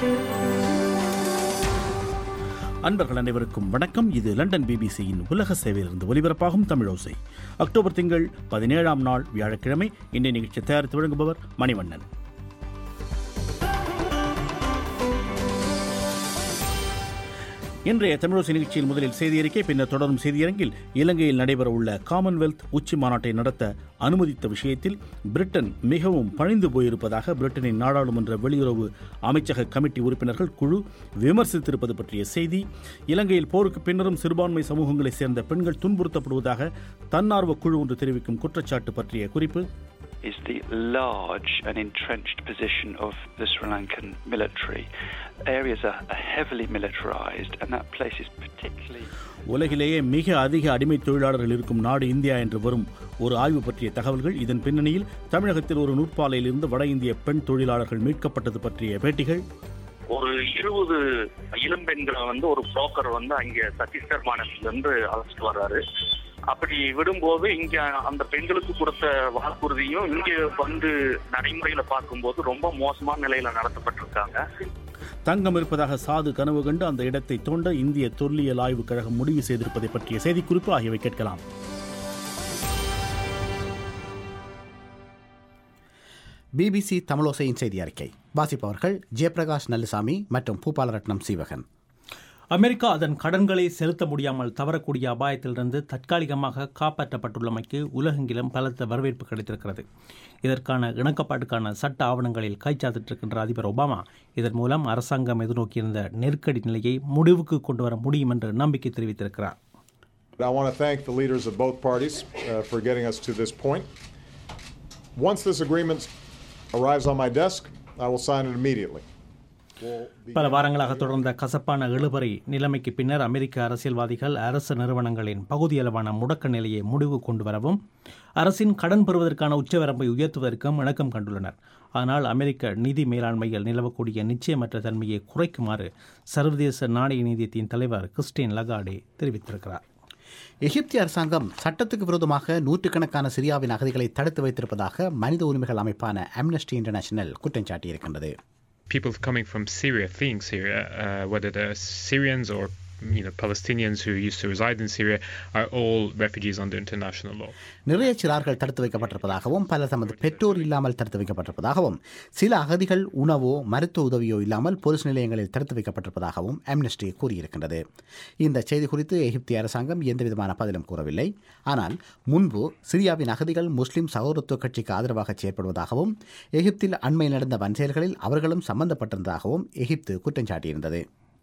அன்பர்கள் அனைவருக்கும் வணக்கம் இது லண்டன் பிபிசியின் உலக சேவையிலிருந்து ஒலிபரப்பாகும் தமிழோசை அக்டோபர் திங்கள் பதினேழாம் நாள் வியாழக்கிழமை இன்றைய நிகழ்ச்சி தயாரித்து வழங்குபவர் மணிவண்ணன் இன்றைய தமிழோசை நிகழ்ச்சியில் முதலில் செய்தி அறிக்கை பின்னர் தொடரும் செய்தியரங்கில் இலங்கையில் நடைபெறவுள்ள காமன்வெல்த் உச்சி மாநாட்டை நடத்த அனுமதித்த விஷயத்தில் பிரிட்டன் மிகவும் பணிந்து போயிருப்பதாக பிரிட்டனின் நாடாளுமன்ற வெளியுறவு அமைச்சக கமிட்டி உறுப்பினர்கள் குழு விமர்சித்திருப்பது பற்றிய செய்தி இலங்கையில் போருக்கு பின்னரும் சிறுபான்மை சமூகங்களைச் சேர்ந்த பெண்கள் துன்புறுத்தப்படுவதாக தன்னார்வ குழு ஒன்று தெரிவிக்கும் குற்றச்சாட்டு பற்றிய குறிப்பு is the large and entrenched position of the Sri Lankan military. Areas are, are heavily militarized, and that place is particularly. உலகிலேயே மிக அதிக அடிமை தொழிலாளர்கள் இருக்கும் நாடு இந்தியா என்று வரும் ஒரு ஆய்வு பற்றிய தகவல்கள் இதன் பின்னணியில் தமிழகத்தில் ஒரு நூற்பாலையிலிருந்து வட இந்திய பெண் தொழிலாளர்கள் மீட்கப்பட்டது பற்றிய பேட்டிகள் ஒரு இருபது இளம்பெண்களை வந்து ஒரு புரோக்கர் வந்து அங்க சத்தீஸ்கர் மாநிலத்துல இருந்து அழைச்சிட்டு வர்றாரு அப்படி விடும்போது இங்க அந்த பெண்களுக்கு கொடுத்த வாக்குறுதியும் இங்க வந்து நடைமுறையில பார்க்கும்போது ரொம்ப மோசமான நிலையில நடத்தப்பட்டிருக்காங்க தங்கம் இருப்பதாக சாது கனவு கண்டு அந்த இடத்தை தோண்ட இந்திய தொல்லியல் ஆய்வுக் கழகம் முடிவு செய்திருப்பதை பற்றிய செய்திக்குறிப்பு ஆகியவை கேட்கலாம் பிபிசி தமிழோசையின் செய்தி அறிக்கை வாசிப்பவர்கள் ஜெயபிரகாஷ் நல்லுசாமி மற்றும் பூபாலரட்னம் சீவகன் அமெரிக்கா அதன் கடன்களை செலுத்த முடியாமல் தவறக்கூடிய அபாயத்திலிருந்து தற்காலிகமாக காப்பாற்றப்பட்டுள்ளமைக்கு உலகெங்கிலும் பலத்த வரவேற்பு கிடைத்திருக்கிறது இதற்கான இணக்கப்பாட்டுக்கான சட்ட ஆவணங்களில் கைச்சாத்திட்டிருக்கின்ற அதிபர் ஒபாமா இதன் மூலம் அரசாங்கம் எதிர்நோக்கியிருந்த நெருக்கடி நிலையை முடிவுக்கு கொண்டு வர முடியும் என்று நம்பிக்கை தெரிவித்திருக்கிறார் I want to thank the leaders of both parties uh, for getting us to this point. Once this agreement arrives on my desk, I will sign it immediately. We'll be- பல வாரங்களாக தொடர்ந்த கசப்பான இழுபறி நிலைமைக்கு பின்னர் அமெரிக்க அரசியல்வாதிகள் அரசு நிறுவனங்களின் பகுதியளவான முடக்க நிலையை முடிவு கொண்டு வரவும் அரசின் கடன் பெறுவதற்கான உச்சவரம்பை உயர்த்துவதற்கும் இணக்கம் கண்டுள்ளனர் ஆனால் அமெரிக்க நிதி மேலாண்மையில் நிலவக்கூடிய நிச்சயமற்ற தன்மையை குறைக்குமாறு சர்வதேச நாணய நிதியத்தின் தலைவர் கிறிஸ்டின் லகாடே தெரிவித்திருக்கிறார் எகிப்திய அரசாங்கம் சட்டத்துக்கு விரோதமாக நூற்றுக்கணக்கான சிரியாவின் அகதிகளை தடுத்து வைத்திருப்பதாக மனித உரிமைகள் அமைப்பான அம்னஸ்டி இன்டர்நேஷனல் குற்றம் சாட்டியிருக்கின்றது people coming from Syria, fleeing Syria, uh, whether they're Syrians or you know Palestinians who used to reside in Syria, are all refugees under international law. நிறைய சிறார்கள் தடுத்து வைக்கப்பட்டிருப்பதாகவும் பலர் தமது பெற்றோர் இல்லாமல் தடுத்து வைக்கப்பட்டிருப்பதாகவும் சில அகதிகள் உணவோ மருத்துவ உதவியோ இல்லாமல் போலீஸ் நிலையங்களில் தடுத்து வைக்கப்பட்டிருப்பதாகவும் அம்னஸ்டி கூறியிருக்கின்றது இந்த செய்தி குறித்து எகிப்திய அரசாங்கம் எந்தவிதமான பதிலும் கூறவில்லை ஆனால் முன்பு சிரியாவின் அகதிகள் முஸ்லிம் சகோதரத்துவ கட்சிக்கு ஆதரவாக செயற்படுவதாகவும் எகிப்தில் அண்மையில் நடந்த வன்செயல்களில் அவர்களும் சம்பந்தப்பட்டிருந்ததாகவும் எகிப்து குற்றம் சாட்டியிருந்தது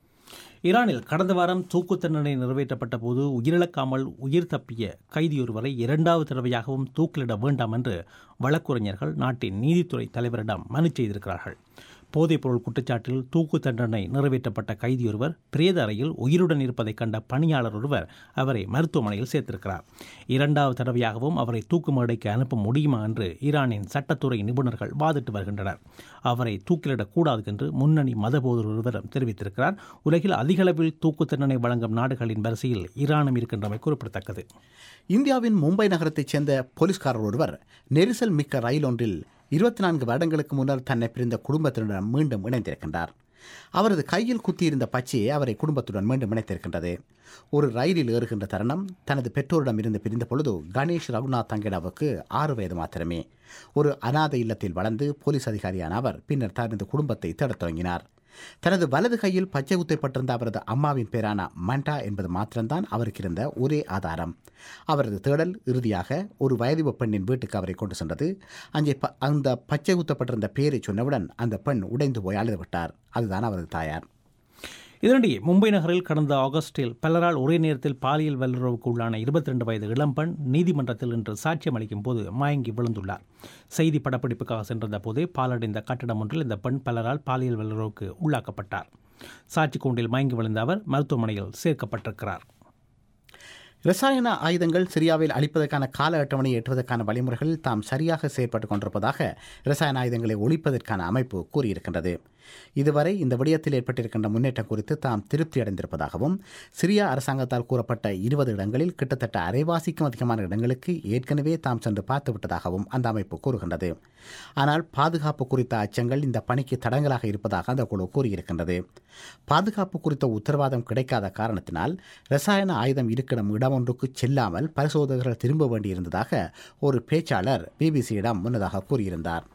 ஈரானில் கடந்த வாரம் தூக்கு தண்டனை நிறைவேற்றப்பட்ட போது உயிரிழக்காமல் உயிர் தப்பிய கைதியொருவரை இரண்டாவது தடவையாகவும் தூக்கிலிட வேண்டாம் என்று வழக்குரைஞர்கள் நாட்டின் நீதித்துறை தலைவரிடம் மனு செய்திருக்கிறார்கள் போதைப்பொருள் குற்றச்சாட்டில் தூக்கு தண்டனை நிறைவேற்றப்பட்ட கைதியொருவர் பிரேத அறையில் உயிருடன் இருப்பதைக் கண்ட பணியாளர் ஒருவர் அவரை மருத்துவமனையில் சேர்த்திருக்கிறார் இரண்டாவது தடவையாகவும் அவரை தூக்கு மேடைக்கு அனுப்ப முடியுமா என்று ஈரானின் சட்டத்துறை நிபுணர்கள் வாதிட்டு வருகின்றனர் அவரை தூக்கிலிடக்கூடாது என்று முன்னணி மதபோதர் ஒருவரும் தெரிவித்திருக்கிறார் உலகில் அதிகளவில் தூக்கு தண்டனை வழங்கும் நாடுகளின் வரிசையில் ஈரானும் இருக்கின்றமை குறிப்பிடத்தக்கது இந்தியாவின் மும்பை நகரத்தைச் சேர்ந்த போலீஸ்காரர் ஒருவர் நெரிசல் மிக்க ரயில் ஒன்றில் இருபத்தி நான்கு வருடங்களுக்கு முன்னர் தன்னை பிரிந்த குடும்பத்தினருடன் மீண்டும் இணைந்திருக்கின்றார் அவரது கையில் குத்தியிருந்த பச்சையை அவரை குடும்பத்துடன் மீண்டும் இணைத்திருக்கின்றது ஒரு ரயிலில் ஏறுகின்ற தருணம் தனது பெற்றோரிடம் இருந்து பிரிந்த பொழுது கணேஷ் ரகுநாத் தங்கடாவுக்கு ஆறு வயது மாத்திரமே ஒரு அநாத இல்லத்தில் வளர்ந்து போலீஸ் அதிகாரியான அவர் பின்னர் தனது குடும்பத்தை தேடத் தொடங்கினார் தனது வலது கையில் பச்சை குத்தைப்பட்டிருந்த அவரது அம்மாவின் பேரான மண்டா என்பது மாத்திரம்தான் அவருக்கு இருந்த ஒரே ஆதாரம் அவரது தேடல் இறுதியாக ஒரு வயது பெண்ணின் வீட்டுக்கு அவரை கொண்டு சென்றது அங்கே ப- அந்த பச்சை குத்தப்பட்டிருந்த பேரை சொன்னவுடன் அந்த பெண் உடைந்து போய் அழுது விட்டார் அதுதான் அவரது தாயார் இதனிடையே மும்பை நகரில் கடந்த ஆகஸ்டில் பலரால் ஒரே நேரத்தில் பாலியல் வல்லுறவுக்கு உள்ளான இருபத்தி ரெண்டு வயது இளம்பெண் நீதிமன்றத்தில் இன்று சாட்சியம் அளிக்கும் போது மயங்கி விழுந்துள்ளார் செய்தி படப்பிடிப்புக்காக சென்றிருந்த போதே பாலடைந்த கட்டடம் ஒன்றில் இந்த பெண் பலரால் பாலியல் வல்லுறவுக்கு உள்ளாக்கப்பட்டார் சாட்சி கூண்டில் மயங்கி விழுந்த அவர் மருத்துவமனையில் சேர்க்கப்பட்டிருக்கிறார் ரசாயன ஆயுதங்கள் சிரியாவில் அளிப்பதற்கான கால அட்டவணையை எட்டுவதற்கான வழிமுறைகளில் தாம் சரியாக செயற்பட்டுக் கொண்டிருப்பதாக ரசாயன ஆயுதங்களை ஒழிப்பதற்கான அமைப்பு கூறியிருக்கின்றது இதுவரை இந்த விடயத்தில் ஏற்பட்டிருக்கின்ற முன்னேற்றம் குறித்து தாம் திருப்தி அடைந்திருப்பதாகவும் சிரியா அரசாங்கத்தால் கூறப்பட்ட இருபது இடங்களில் கிட்டத்தட்ட அரைவாசிக்கும் அதிகமான இடங்களுக்கு ஏற்கனவே தாம் சென்று பார்த்துவிட்டதாகவும் அந்த அமைப்பு கூறுகின்றது ஆனால் பாதுகாப்பு குறித்த அச்சங்கள் இந்த பணிக்கு தடங்கலாக இருப்பதாக அந்த குழு கூறியிருக்கின்றது பாதுகாப்பு குறித்த உத்தரவாதம் கிடைக்காத காரணத்தினால் ரசாயன ஆயுதம் இருக்கிடம் இடம் ஒன்றுக்கு செல்லாமல் பரிசோதகர்கள் திரும்ப வேண்டியிருந்ததாக ஒரு பேச்சாளர் பிபிசியிடம் முன்னதாக கூறியிருந்தார்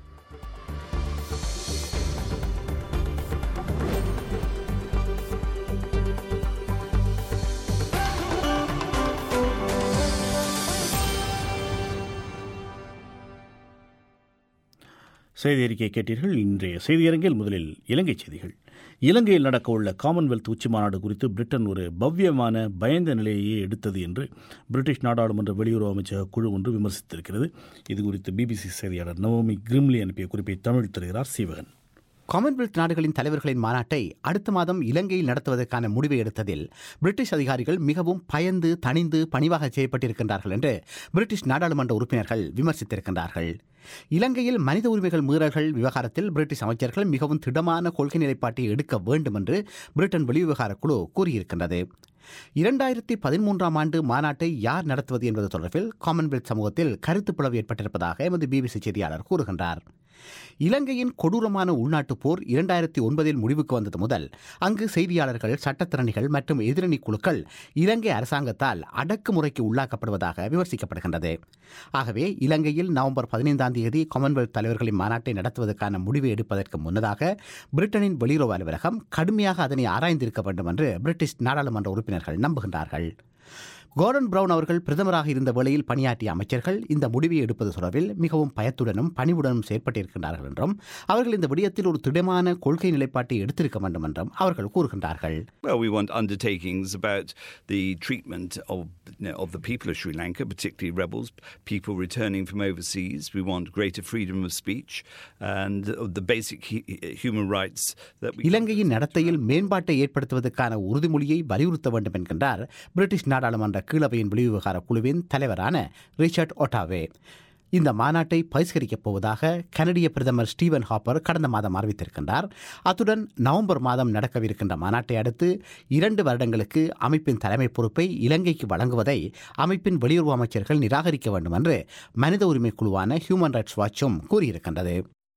செய்தி அறிக்கை கேட்டீர்கள் இன்றைய செய்தியரங்கில் முதலில் இலங்கை செய்திகள் இலங்கையில் நடக்கவுள்ள காமன்வெல்த் உச்சிமாநாடு குறித்து பிரிட்டன் ஒரு பவ்யமான பயந்த நிலையையே எடுத்தது என்று பிரிட்டிஷ் நாடாளுமன்ற வெளியுறவு அமைச்சக குழு ஒன்று விமர்சித்திருக்கிறது இது குறித்து பிபிசி செய்தியாளர் நவோமி கிரிம்லி அனுப்பிய குறிப்பை தமிழ் தருகிறார் சீவகன் காமன்வெல்த் நாடுகளின் தலைவர்களின் மாநாட்டை அடுத்த மாதம் இலங்கையில் நடத்துவதற்கான முடிவை எடுத்ததில் பிரிட்டிஷ் அதிகாரிகள் மிகவும் பயந்து தணிந்து பணிவாக செய்யப்பட்டிருக்கின்றார்கள் என்று பிரிட்டிஷ் நாடாளுமன்ற உறுப்பினர்கள் விமர்சித்திருக்கின்றார்கள் இலங்கையில் மனித உரிமைகள் மீறல்கள் விவகாரத்தில் பிரிட்டிஷ் அமைச்சர்கள் மிகவும் திடமான கொள்கை நிலைப்பாட்டை எடுக்க வேண்டும் என்று பிரிட்டன் வெளிவிவகார குழு கூறியிருக்கின்றது இரண்டாயிரத்தி பதிமூன்றாம் ஆண்டு மாநாட்டை யார் நடத்துவது என்பது தொடர்பில் காமன்வெல்த் சமூகத்தில் கருத்து பிளவு ஏற்பட்டிருப்பதாக எமது பிபிசி செய்தியாளர் கூறுகின்றார் இலங்கையின் கொடூரமான உள்நாட்டுப் போர் இரண்டாயிரத்தி ஒன்பதில் முடிவுக்கு வந்தது முதல் அங்கு செய்தியாளர்கள் சட்டத்திறனிகள் மற்றும் எதிரணி குழுக்கள் இலங்கை அரசாங்கத்தால் அடக்குமுறைக்கு உள்ளாக்கப்படுவதாக விமர்சிக்கப்படுகின்றது ஆகவே இலங்கையில் நவம்பர் பதினைந்தாம் தேதி காமன்வெல்த் தலைவர்களின் மாநாட்டை நடத்துவதற்கான முடிவு எடுப்பதற்கு முன்னதாக பிரிட்டனின் வெளியுறவு அலுவலகம் கடுமையாக அதனை ஆராய்ந்திருக்க வேண்டும் என்று பிரிட்டிஷ் நாடாளுமன்ற உறுப்பினர்கள் நம்புகின்றார்கள் கோர்டன் பிரவுன் அவர்கள் பிரதமராக இருந்த வேளையில் பணியாற்றிய அமைச்சர்கள் இந்த முடிவை எடுப்பது தொடர்பில் மிகவும் பயத்துடனும் பணிவுடனும் செயற்பட்டிருக்கின்றார்கள் என்றும் அவர்கள் இந்த விடயத்தில் ஒரு திடமான கொள்கை நிலைப்பாட்டை எடுத்திருக்க வேண்டும் என்றும் அவர்கள் கூறுகின்றார்கள் Well, we want undertakings about the treatment of, you know, of the people of Sri Lanka, particularly rebels, people returning from overseas. We want greater freedom of speech and the basic hu- human rights that we. இலங்கையின் நடத்தையில் மேம்பாட்டை ஏற்படுத்துவதற்கான உறுதிமொழியை வலியுறுத்த வேண்டும் என்கின்றார் British நாடாளுமன்ற கீழவையின் வெளிவிவகார குழுவின் தலைவரான ரிச்சர்ட் ஒட்டாவே இந்த மாநாட்டை பரிஷ்கரிக்கப் போவதாக கனடிய பிரதமர் ஸ்டீவன் ஹாப்பர் கடந்த மாதம் அறிவித்திருக்கின்றார் அத்துடன் நவம்பர் மாதம் நடக்கவிருக்கின்ற மாநாட்டை அடுத்து இரண்டு வருடங்களுக்கு அமைப்பின் தலைமை பொறுப்பை இலங்கைக்கு வழங்குவதை அமைப்பின் வெளியுறவு அமைச்சர்கள் நிராகரிக்க வேண்டும் என்று மனித உரிமை குழுவான ஹியூமன் ரைட்ஸ் வாட்சும் கூறியிருக்கின்றது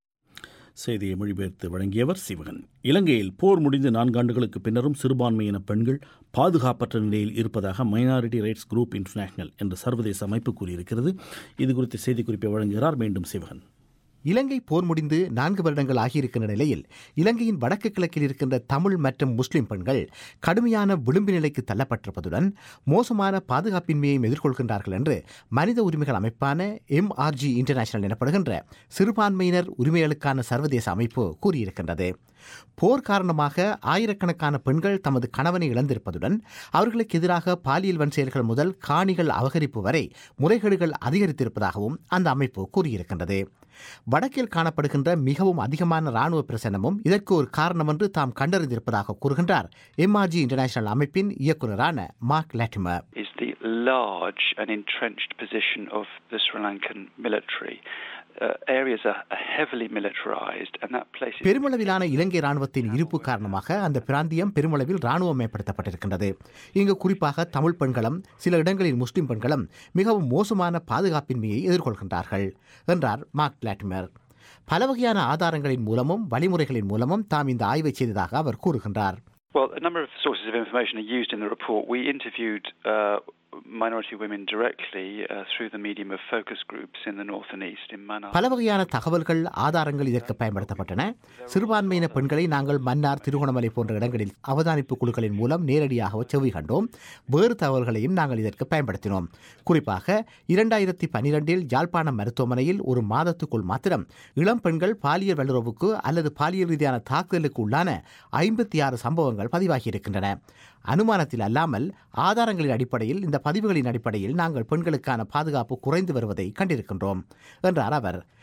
செய்தியை மொழிபெயர்த்து வழங்கியவர் சிவகன் இலங்கையில் போர் முடிந்து நான்காண்டுகளுக்கு பின்னரும் சிறுபான்மையின பெண்கள் பாதுகாப்பற்ற நிலையில் இருப்பதாக மைனாரிட்டி ரைட்ஸ் குரூப் இன்டர்நேஷனல் என்ற சர்வதேச அமைப்பு கூறியிருக்கிறது இது குறித்த செய்திக்குறிப்பை வழங்குகிறார் மீண்டும் சிவகன் இலங்கை போர் முடிந்து நான்கு வருடங்கள் ஆகியிருக்கின்ற நிலையில் இலங்கையின் வடக்கு கிழக்கில் இருக்கின்ற தமிழ் மற்றும் முஸ்லிம் பெண்கள் கடுமையான விளிம்பு நிலைக்கு தள்ளப்பட்டிருப்பதுடன் மோசமான பாதுகாப்பின்மையையும் எதிர்கொள்கின்றார்கள் என்று மனித உரிமைகள் அமைப்பான எம்ஆர்ஜி இன்டர்நேஷனல் எனப்படுகின்ற சிறுபான்மையினர் உரிமைகளுக்கான சர்வதேச அமைப்பு கூறியிருக்கின்றது போர் காரணமாக ஆயிரக்கணக்கான பெண்கள் தமது கணவனை இழந்திருப்பதுடன் அவர்களுக்கு எதிராக பாலியல் வன்செயல்கள் முதல் காணிகள் அபகரிப்பு வரை முறைகேடுகள் அதிகரித்திருப்பதாகவும் அந்த அமைப்பு கூறியிருக்கின்றது வடக்கில் காணப்படுகின்ற மிகவும் அதிகமான ராணுவ பிரசனமும் இதற்கு ஒரு காரணம் என்று தாம் கண்டறிந்திருப்பதாக கூறுகின்றார் எம்ஆர்ஜி இன்டர்நேஷனல் அமைப்பின் இயக்குநரான Mark Lattimer is the large and entrenched position of the Sri Lankan military. Uh, areas are, are heavily militarized, and that place is பெருமளவிலான இலங்கை ராணுவத்தின் இருப்பு காரணமாக அந்த பிராந்தியம் பெருமளவில் ராணுவமயப்படுத்தப்பட்டிருக்கின்றது இங்கு குறிப்பாக தமிழ் பெண்களும் சில இடங்களில் முஸ்லிம் பெண்களும் மிகவும் மோசமான பாதுகாப்பின்மையை எதிர்கொள்கின்றார்கள் என்றார் மார்க் லாட்டிமர் பல வகையான ஆதாரங்களின் மூலமும் வழிமுறைகளின் மூலமும் தாம் இந்த ஆய்வை செய்ததாக அவர் கூறுகின்றார் Well, a number of sources of information are used in the report. We interviewed uh, minority women directly uh, through the medium of focus groups in the north and east in Mannar. பல வகையான தகவல்கள் ஆதாரங்கள் இதற்கு பயன்படுத்தப்பட்டன சிறுபான்மையின பெண்களை நாங்கள் மன்னார் திருகோணமலை போன்ற இடங்களில் அவதானிப்பு குழுக்களின் மூலம் நேரடியாக செவி கண்டோம் வேறு தகவல்களையும் நாங்கள் இதற்கு பயன்படுத்தினோம் குறிப்பாக இரண்டாயிரத்தி பனிரெண்டில் யாழ்ப்பாணம் மருத்துவமனையில் ஒரு மாதத்துக்குள் மாத்திரம் இளம் பெண்கள் பாலியல் வல்லுறவுக்கு அல்லது பாலியல் ரீதியான தாக்குதலுக்கு உள்ளான ஐம்பத்தி ஆறு சம்பவங்கள் பதிவாகியிருக்கின்றன அனுமானத்தில் அல்லாமல் ஆதாரங்களின் அடிப்படையில் இந்த பதிவுகளின் அடிப்படையில் நாங்கள் பெண்களுக்கான பாதுகாப்பு குறைந்து வருவதை கண்டிருக்கின்றோம் என்றார் அவர்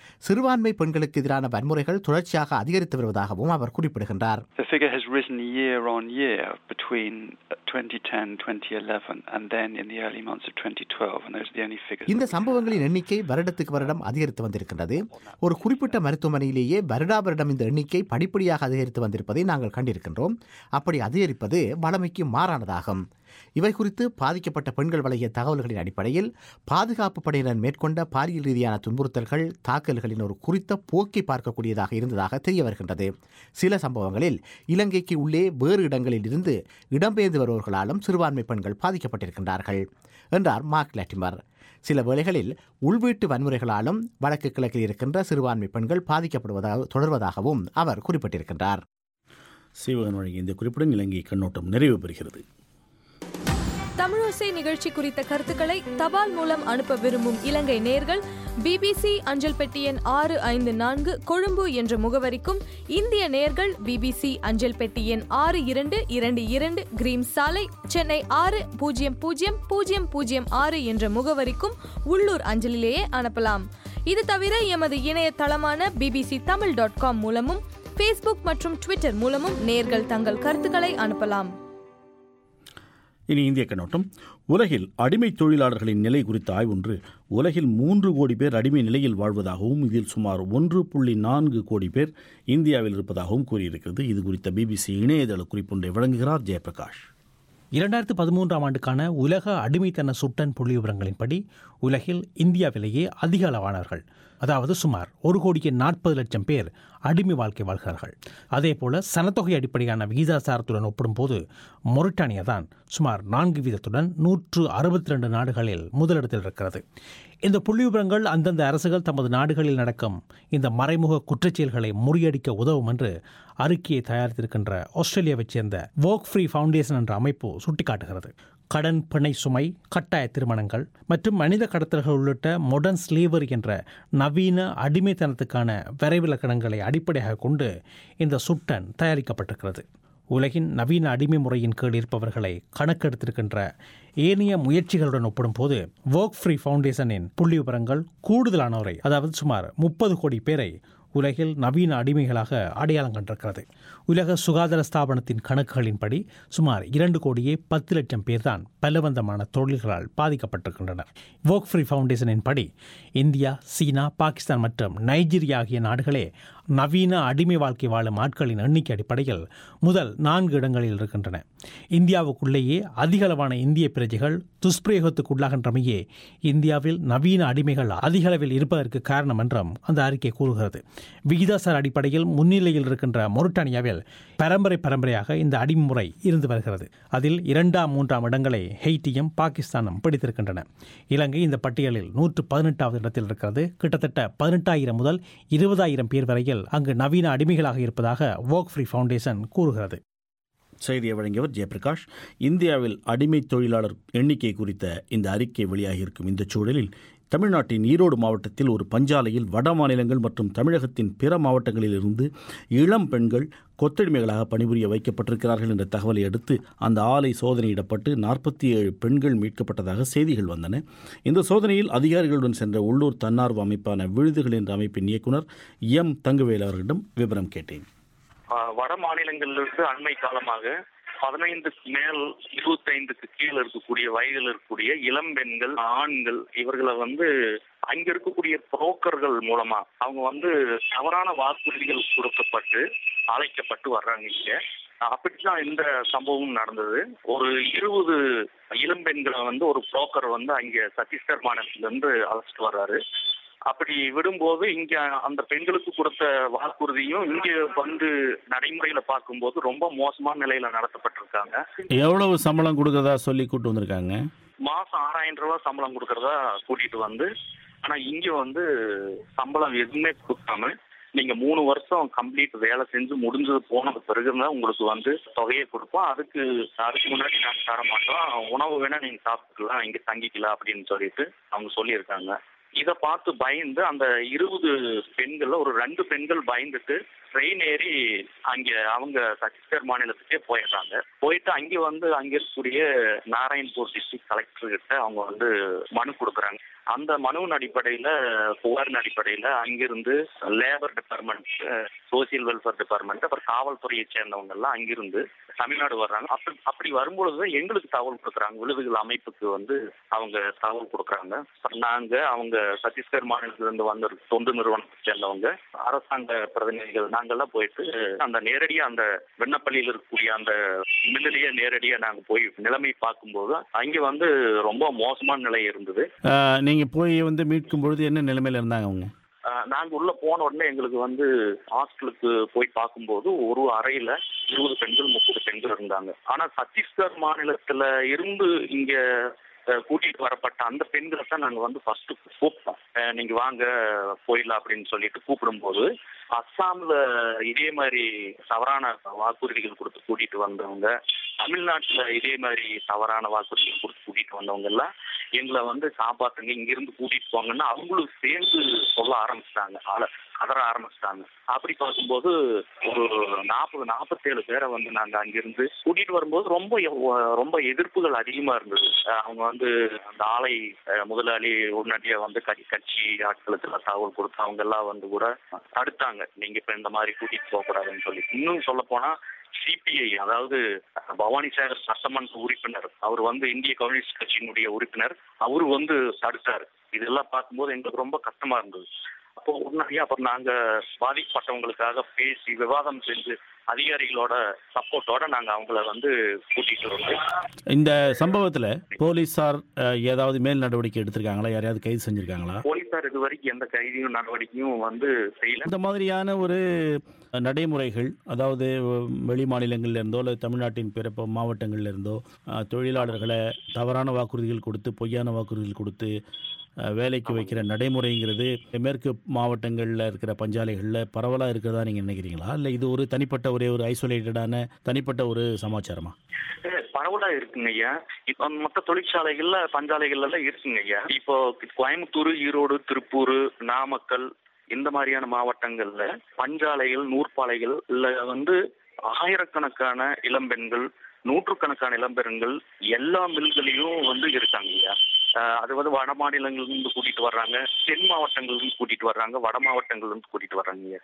சிறுபான்மை பெண்களுக்கு எதிரான வன்முறைகள் தொடர்ச்சியாக அதிகரித்து வருவதாகவும் அவர் குறிப்பிடுகின்றார் The figure has risen year on year between 2010 2011 and then in the early months of 2012 and those are the only figures இந்த சம்பவங்களின் எண்ணிக்கை வருடத்துக்கு வருடம் அதிகரித்து வந்திருக்கின்றது ஒரு குறிப்பிட்ட மருத்துவமனையிலேயே வருடா வருடம் இந்த எண்ணிக்கை படிப்படியாக அதிகரித்து வந்திருப்பதை நாங்கள் கண்டிருக்கின்றோம் அப்படி அதிகரிப்பது வளமைக்கு மாறானதாகும் இவை குறித்து பாதிக்கப்பட்ட பெண்கள் வழங்கிய தகவல்களின் அடிப்படையில் பாதுகாப்பு படையினர் மேற்கொண்ட பாலியல் ரீதியான துன்புறுத்தல்கள் தாக்கல்களின் ஒரு குறித்த போக்கை பார்க்கக்கூடியதாக இருந்ததாக தெரிய வருகின்றது சில சம்பவங்களில் இலங்கைக்கு உள்ளே வேறு இடங்களில் இருந்து இடம்பெயர்ந்து வருபவர்களாலும் சிறுபான்மை பெண்கள் பாதிக்கப்பட்டிருக்கின்றார்கள் என்றார் மார்க் லாட்டிமர் சில வேளைகளில் உள்வீட்டு வன்முறைகளாலும் வடக்கு கிழக்கில் இருக்கின்ற சிறுபான்மை பெண்கள் பாதிக்கப்படுவதாக தொடர்வதாகவும் அவர் குறிப்பிட்டிருக்கின்றார் சீவகன் வழங்கிய இந்த குறிப்புடன் இலங்கை கண்ணோட்டம் நிறைவு பெறுகிறது தமிழோசை நிகழ்ச்சி குறித்த கருத்துக்களை தபால் மூலம் அனுப்ப விரும்பும் இலங்கை நேர்கள் பிபிசி அஞ்சல் பெட்டி எண் ஆறு ஐந்து நான்கு கொழும்பு என்ற முகவரிக்கும் இந்திய நேர்கள் பிபிசி அஞ்சல் பெட்டி எண் ஆறு இரண்டு இரண்டு இரண்டு கிரீம் சாலை சென்னை ஆறு பூஜ்ஜியம் பூஜ்ஜியம் பூஜ்ஜியம் பூஜ்ஜியம் ஆறு என்ற முகவரிக்கும் உள்ளூர் அஞ்சலிலேயே அனுப்பலாம் இது தவிர எமது இணையதளமான பிபிசி தமிழ் டாட் காம் மூலமும் ஃபேஸ்புக் மற்றும் ட்விட்டர் மூலமும் நேர்கள் தங்கள் கருத்துக்களை அனுப்பலாம் இனி இந்திய கண்ணோட்டம் உலகில் அடிமை தொழிலாளர்களின் நிலை குறித்த ஆய்வொன்று உலகில் மூன்று கோடி பேர் அடிமை நிலையில் வாழ்வதாகவும் இதில் சுமார் ஒன்று புள்ளி நான்கு கோடி பேர் இந்தியாவில் இருப்பதாகவும் கூறியிருக்கிறது இது குறித்த பிபிசி இணையதள குறிப்பொன்றை வழங்குகிறார் ஜெயபிரகாஷ் இரண்டாயிரத்து பதிமூன்றாம் ஆண்டுக்கான உலக அடிமைத்தன சுட்டன் புள்ளி விவரங்களின்படி உலகில் இந்தியாவிலேயே அதிக அளவானவர்கள் அதாவது சுமார் ஒரு கோடியே நாற்பது லட்சம் பேர் அடிமை வாழ்க்கை வாழ்கிறார்கள் அதே போல சனத்தொகை அடிப்படையான விகிதாசாரத்துடன் ஒப்பிடும்போது மொரிட்டானியா தான் சுமார் நான்கு வீதத்துடன் நூற்று அறுபத்தி ரெண்டு நாடுகளில் முதலிடத்தில் இருக்கிறது இந்த புள்ளி விவரங்கள் அந்தந்த அரசுகள் தமது நாடுகளில் நடக்கும் இந்த மறைமுக குற்றச்செயல்களை முறியடிக்க உதவும் என்று அறிக்கையை தயாரித்திருக்கின்ற ஆஸ்திரேலியாவைச் சேர்ந்த வோக் ஃப்ரீ ஃபவுண்டேஷன் என்ற அமைப்பு சுட்டிக்காட்டுகிறது கடன் பிணை சுமை கட்டாய திருமணங்கள் மற்றும் மனித கடத்தல்கள் உள்ளிட்ட மொடர்ன் ஸ்லேவரி என்ற நவீன அடிமைத்தனத்துக்கான வரைவிலக்கணங்களை அடிப்படையாக கொண்டு இந்த சுட்டன் தயாரிக்கப்பட்டிருக்கிறது உலகின் நவீன அடிமை முறையின் கீழ் இருப்பவர்களை கணக்கெடுத்திருக்கின்ற ஏனைய முயற்சிகளுடன் ஒப்பிடும்போது ஒர்க் ஃப்ரீ ஃபவுண்டேஷனின் புள்ளி விவரங்கள் கூடுதலானவரை அதாவது சுமார் முப்பது கோடி பேரை உலகில் நவீன அடிமைகளாக அடையாளம் கண்டிருக்கிறது உலக சுகாதார ஸ்தாபனத்தின் கணக்குகளின்படி சுமார் இரண்டு கோடியே பத்து லட்சம் பேர்தான் பலவந்தமான தொழில்களால் பாதிக்கப்பட்டிருக்கின்றனர் வோக் ஃப்ரீ ஃபவுண்டேஷனின் படி இந்தியா சீனா பாகிஸ்தான் மற்றும் நைஜீரியா ஆகிய நாடுகளே நவீன அடிமை வாழ்க்கை வாழும் ஆட்களின் எண்ணிக்கை அடிப்படையில் முதல் நான்கு இடங்களில் இருக்கின்றன இந்தியாவுக்குள்ளேயே அதிக அளவான இந்திய பிரஜைகள் துஷ்பிரயோகத்துக்கு உள்ளாகின்றமையே இந்தியாவில் நவீன அடிமைகள் அதிக அளவில் இருப்பதற்கு காரணம் என்றும் அந்த அறிக்கை கூறுகிறது விகிதாசார அடிப்படையில் முன்னிலையில் இருக்கின்ற மொரிட்டானியாவில் பரம்பரை பரம்பரையாக இந்த அடிமுறை இருந்து வருகிறது அதில் இரண்டாம் மூன்றாம் இடங்களை ஹெய்ட்டியும் பாகிஸ்தானும் பிடித்திருக்கின்றன இலங்கை இந்த பட்டியலில் நூற்று பதினெட்டாவது இடத்தில் இருக்கிறது கிட்டத்தட்ட பதினெட்டாயிரம் முதல் இருபதாயிரம் பேர் வரையில் அங்கு நவீன அடிமைகளாக இருப்பதாக வோக் ஃப்ரீ ஃபவுண்டேஷன் கூறுகிறது செய்தியை வழங்கியவர் ஜெயபிரகாஷ் இந்தியாவில் அடிமை தொழிலாளர் எண்ணிக்கை குறித்த இந்த அறிக்கை வெளியாகியிருக்கும் இந்த சூழலில் தமிழ்நாட்டின் ஈரோடு மாவட்டத்தில் ஒரு பஞ்சாலையில் வட மாநிலங்கள் மற்றும் தமிழகத்தின் பிற மாவட்டங்களில் இருந்து இளம் பெண்கள் கொத்தடிமைகளாக பணிபுரிய வைக்கப்பட்டிருக்கிறார்கள் என்ற தகவலை அடுத்து அந்த ஆலை சோதனையிடப்பட்டு நாற்பத்தி ஏழு பெண்கள் மீட்கப்பட்டதாக செய்திகள் வந்தன இந்த சோதனையில் அதிகாரிகளுடன் சென்ற உள்ளூர் தன்னார்வ அமைப்பான விழுதுகள் என்ற அமைப்பின் இயக்குனர் எம் தங்கவேல் அவர்களிடம் விவரம் கேட்டேன் வட மாநிலங்களிலிருந்து அண்மை காலமாக பதினைந்துக்கு மேல் இருபத்தைந்துக்கு கீழே இருக்கக்கூடிய வயதில் இருக்கக்கூடிய இளம் பெண்கள் ஆண்கள் இவர்களை வந்து அங்க இருக்கக்கூடிய புரோக்கர்கள் மூலமா அவங்க வந்து தவறான வாக்குறுதிகள் கொடுக்கப்பட்டு அழைக்கப்பட்டு வர்றாங்க இங்க அப்படிதான் இந்த சம்பவம் நடந்தது ஒரு இருபது இளம் பெண்களை வந்து ஒரு புரோக்கர் வந்து அங்க சத்தீஸ்கர் மாநிலத்துல இருந்து அழைச்சிட்டு வர்றாரு அப்படி விடும்போது இங்க அந்த பெண்களுக்கு கொடுத்த வாக்குறுதியும் இங்க வந்து நடைமுறையில பார்க்கும்போது ரொம்ப மோசமான நிலையில நடத்தப்பட்டிருக்காங்க எவ்வளவு சம்பளம் கொடுக்கறதா சொல்லி கூட்டு வந்திருக்காங்க மாசம் ஆறாயிரம் ரூபாய் சம்பளம் கொடுக்கறதா கூட்டிட்டு வந்து ஆனா இங்க வந்து சம்பளம் எதுவுமே கொடுக்காம நீங்க மூணு வருஷம் கம்ப்ளீட் வேலை செஞ்சு முடிஞ்சது போனது பிறகுதான் உங்களுக்கு வந்து தொகையை கொடுப்போம் அதுக்கு அதுக்கு முன்னாடி நாங்க தர மாட்டோம் உணவு வேணா நீங்க சாப்பிட்டுக்கலாம் இங்க தங்கிக்கலாம் அப்படின்னு சொல்லிட்டு அவங்க சொல்லியிருக்காங்க இதை பார்த்து பயந்து அந்த இருபது பெண்கள்ல ஒரு ரெண்டு பெண்கள் பயந்துட்டு ட்ரெயின் ஏறி அங்க அவங்க சத்தீஸ்கர் மாநிலத்துக்கே போயிடுறாங்க போயிட்டு அங்க வந்து அங்க இருக்கக்கூடிய நாராயண்பூர் டிஸ்ட்ரிக்ட் கலெக்டர் கிட்ட அவங்க வந்து மனு கொடுக்குறாங்க அந்த மனுவின் அடிப்படையில புகாரின் அடிப்படையில அங்கிருந்து labour department social welfare department அப்புறம் காவல்துறையை சேர்ந்தவங்க எல்லாம் அங்கிருந்து தமிழ்நாடு வர்றாங்க அப்படி அப்படி வரும்பொழுது எங்களுக்கு தகவல் கொடுக்குறாங்க விழுதுகள் அமைப்புக்கு வந்து அவங்க தகவல் கொடுக்குறாங்க நாங்க அவங்க சத்தீஸ்கர் மாநிலத்திலிருந்து வந்த தொண்டு நிறுவனத்தை சேர்ந்தவங்க அரசாங்க பிரதிநிதிகள் நாங்கெல்லாம் போயிட்டு அந்த நேரடியா அந்த வெண்ணப்பள்ளியில் இருக்கக்கூடிய அந்த மில்லிலேயே நேரடியா நாங்க போய் நிலைமை பார்க்கும்போது அங்க வந்து ரொம்ப மோசமான நிலை இருந்தது அஹ், நீங்க போய் வந்து மீட்கும் பொழுது என்ன நிலைமையில இருந்தாங்க அவங்க ஆஹ் நாங்க உள்ள போன உடனே எங்களுக்கு வந்து ஹாஸ்டலுக்கு போய் பார்க்கும்போது ஒரு அறையில இருபது பெண்கள் முப்பது பெண்கள் இருந்தாங்க ஆனா சத்தீஸ்கர் மாநிலத்துல இருந்து இங்க அஹ், கூட்டிட்டு வரப்பட்ட அந்த பெண்களை தான் நாங்க வந்து ஃபர்ஸ்ட் கூப்பிட்டோம் அஹ், நீங்க வாங்க போயிடலாம் அப்படின்னு சொல்லிட்டு கூப்பிடும்போது அஸ்ஸாம்ல இதே மாதிரி தவறான வாக்குறுதிகள் கொடுத்து கூட்டிட்டு வந்தவங்க தமிழ்நாட்டுல இதே மாதிரி தவறான வாக்குறுதிகள் கொடுத்து கூட்டிட்டு வந்தவங்க எல்லாம் எங்களை வந்து காப்பாத்துங்க இங்க இருந்து கூட்டிட்டு போங்கன்னா அவங்களும் சேர்ந்து சொல்ல ஆரம்பிச்சிட்டாங்க ஆள கதற ஆரம்பிச்சிட்டாங்க அப்படி பார்க்கும்போது ஒரு நாற்பது நாற்பத்தேழு பேரை வந்து நாங்க அங்கிருந்து கூட்டிட்டு வரும்போது ரொம்ப எ- ரொம்ப எதிர்ப்புகள் அதிகமா இருந்தது அஹ் அவங்க வந்து அந்த ஆலை அஹ், முதலாளி உடனடியா வந்து கட்சி கட்சி ஆட்களுக்கு எல்லாம் தகவல் கொடுத்து அவங்க எல்லாம் வந்து கூட தடுத்தாங்க நீங்க இப்ப இந்த மாதிரி கூட்டிட்டு போக கூடாதுன்னு சொல்லி இன்னும் சொல்ல போனா சிபிஐ அதாவது அஹ், பவானி சாகர் சட்டமன்ற உறுப்பினர் அவர் வந்து இந்திய கம்யூனிஸ்ட் கட்சியினுடைய உறுப்பினர் அவரு வந்து தடுத்தாரு இதெல்லாம் பார்க்கும்போது எங்களுக்கு ரொம்ப கஷ்டமா இருந்தது அப்போ உடனடியா அப்புறம் நாங்க பாதிக்கப்பட்டவங்களுக்காக பேசி விவாதம் செஞ்சு அதிகாரிகளோட சப்போர்ட்டோட நாங்க அவங்கள வந்து கூட்டிட்டு வந்து இந்த சம்பவத்துல போலீசார் அஹ், ஏதாவது மேல் நடவடிக்கை எடுத்திருக்காங்களா யாரையாவது கைது செஞ்சிருக்காங்களா போலீசார் இது வரைக்கும் எந்த கைதியும் நடவடிக்கையும் வந்து செய்யல இந்த மாதிரியான ஒரு நடைமுறைகள் அதாவது வெளி மாநிலங்கள்ல இருந்தோ அல்லது தமிழ்நாட்டின் பிற ப- மாவட்டங்கள்ல இருந்தோ அஹ், தொழிலாளர்களை தவறான வாக்குறுதிகள் கொடுத்து பொய்யான வாக்குறுதிகள் கொடுத்து அஹ், வேலைக்கு வைக்கிற நடைமுறைங்கிறது மேற்கு மாவட்டங்களில் இருக்கிற பஞ்சாலைகளில் பரவலாக இருக்கிறதா நீங்கள் நினைக்கிறீங்களா இல்லை இது ஒரு தனிப்பட்ட ஒரே ஒரு ஐசோலேட்டடான தனிப்பட்ட ஒரு சமாச்சாரமா ஏ, பரவலா இருக்குங்க ஐயா இப்ப மற்ற தொழிற்சாலைகள்ல பஞ்சாலைகள்ல எல்லாம் இருக்குங்க ஐயா இப்போ கோயம்புத்தூர் ஈரோடு திருப்பூர் நாமக்கல் இந்த மாதிரியான மாவட்டங்கள்ல பஞ்சாலைகள் நூற்பாலைகள் இல்ல வந்து ஆயிரக்கணக்கான இளம்பெண்கள் நூற்றுக்கணக்கான இளம்பெண்கள் எல்லா மில்களையும் வந்து இருக்காங்க ஐயா ஆஹ் அது வந்து வட மாநிலங்கள்ல இருந்து கூட்டிட்டு வர்றாங்க தென் மாவட்டங்கள்ல இருந்து கூட்டிட்டு வர்றாங்க வட மாவட்டங்கள்ல இருந்து கூட்டிட்டு வர்றாங்க ஐயா